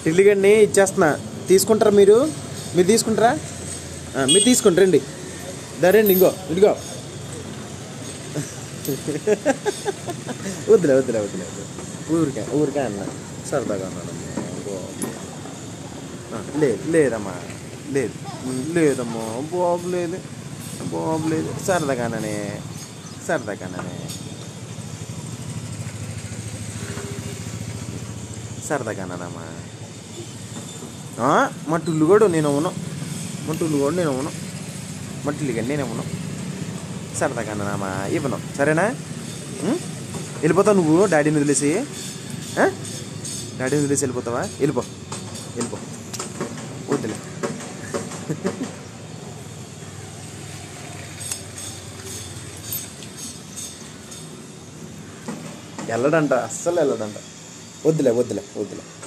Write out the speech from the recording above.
టిల్లిగడ్ని ఇచ్చేస్తున్నా తీసుకుంటారా మీరు మీరు తీసుకుంటారా ఆ, మీరు తీసుకుంటారు రండి రండి ఇంకో ఇదిగో వద్దులే వద్దులే వద్దులే వద్దులే. ఊరికే ఊరికే అన్న సరదాగా అన్నాను ఇంకో. ఆ, లేదు లేదమ్మా లేదు లేదమ్మా బాబు లేదు బాబు లేదు సరదాగానే సరదాగానే సరదాగానమ్మా మా టుల్లు కూడా నేను అవును మా టుల్లు కూడా నేను అవును మా టుల్లి కానీ నేను అవును సరదాగానమ్మా ఇవ్వను సరేనా ఉం? వెళ్ళిపోతావు నువ్వు డాడీని వదిలేసి ఆ? డాడీని వదిలేసి వెళ్ళిపోతావా వెళ్ళిపో వెళ్ళిపో వద్దులే వెళ్ళడంట అస్సలు వెళ్ళడంట వద్దులే వద్దులే వద్దులే